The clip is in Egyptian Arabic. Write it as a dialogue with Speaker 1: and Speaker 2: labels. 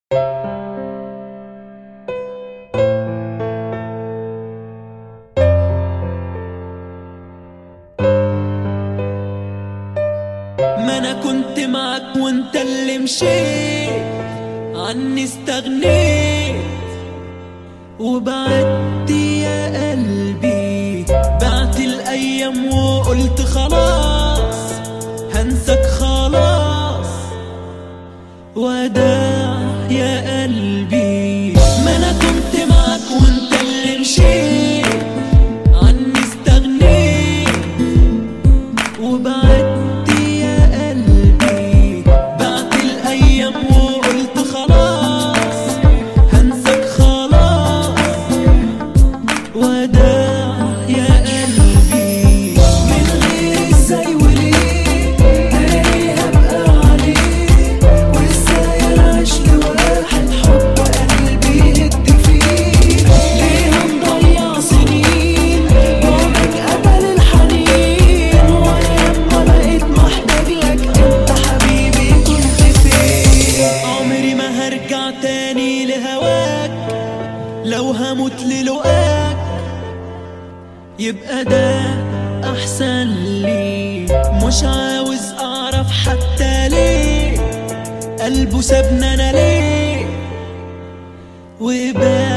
Speaker 1: ما انا كنت معك وانت اللي مشيت عني استغنيت وبعدت يا قلبي بعت الايام وقلت خلاص هنسك خلاص وداع يا قلبي ما انا كنت معك وانت اللي مشيت عني استغنيت وبعدت يا قلبي بعت الايام وقلت خلاص هنسك خلاص وداع يا قلبي من غير ازاي وليه تاني هبقى عليك وازاي اعيش لواحد حب قلبي يد فيه ليه هنضيع سنين بعدك قتل الحنين وانا لما بقيت محتاج لك انت حبيبي كنت فين عمري ما هرجع تاني لهواك لو هموت للقاك يبقى ده احسن لي مش عاوز اعرف حتى ليه قلبه سابنا انا ليه وبقى